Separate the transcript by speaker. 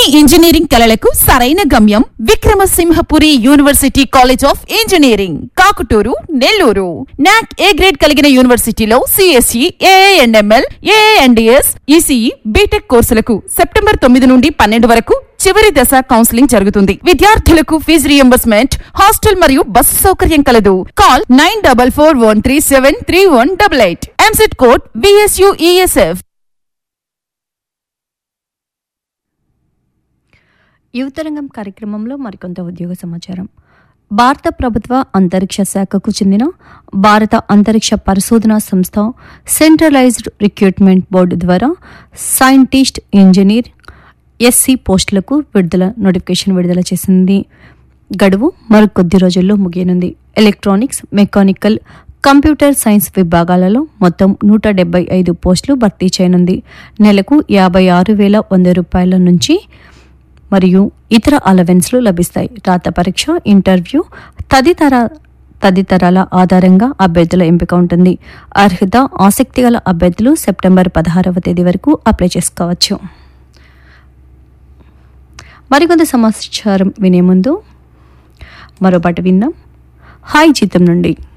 Speaker 1: మీ engineering కలలకు సరైన గమ్యం Vikramasimhapuri university college of engineering Kakutur Nellore NAAC A grade కలిగిన యూనివర్సిటీలో CSE ANML ANDS ECE BTech కోర్సులకు సెప్టెంబర్ తొమ్మిది నుండి పన్నెండు వరకు చివరి దశ కౌన్సిలింగ్ జరుగుతుంది విద్యార్థులకు ఫీజు రియంబర్స్మెంట్ హాస్టల్ మరియు బస్సు సౌకర్యం కలదు call nine double four one three seven three one double eight EAMCET code VSUESF
Speaker 2: యువతరంగం కార్యక్రమంలో మరికొంత ఉద్యోగ సమాచారం భారత ప్రభుత్వ అంతరిక్ష శాఖకు చెందిన భారత అంతరిక్ష పరిశోధనా సంస్థ సెంట్రలైజ్డ్ రిక్రూట్మెంట్ బోర్డు ద్వారా సైంటిస్ట్ ఇంజనీర్ ఎస్సీ పోస్టులకు విడుదల నోటిఫికేషన్ విడుదల చేసింది గడువు మరికొద్ది రోజుల్లో ముగియనుంది ఎలక్ట్రానిక్స్ మెకానికల్ కంప్యూటర్ సైన్స్ విభాగాలలో మొత్తం నూట డెబ్బై ఐదు పోస్టులు భర్తీ చేయనుంది నెలకు యాభై ఆరు వేల వంద రూపాయల నుంచి మరియు ఇతర అలవెన్స్లు లభిస్తాయి రాత పరీక్ష ఇంటర్వ్యూ తదితర తదితరాల ఆధారంగా అభ్యర్థుల ఎంపిక ఉంటుంది అర్హత ఆసక్తి గల అభ్యర్థులు సెప్టెంబర్ పదహారవ తేదీ వరకు అప్లై చేసుకోవచ్చు మరికొంత సమాచారం వినే ముందు మరో పాట విందాం హాయ్ జీతం నుండి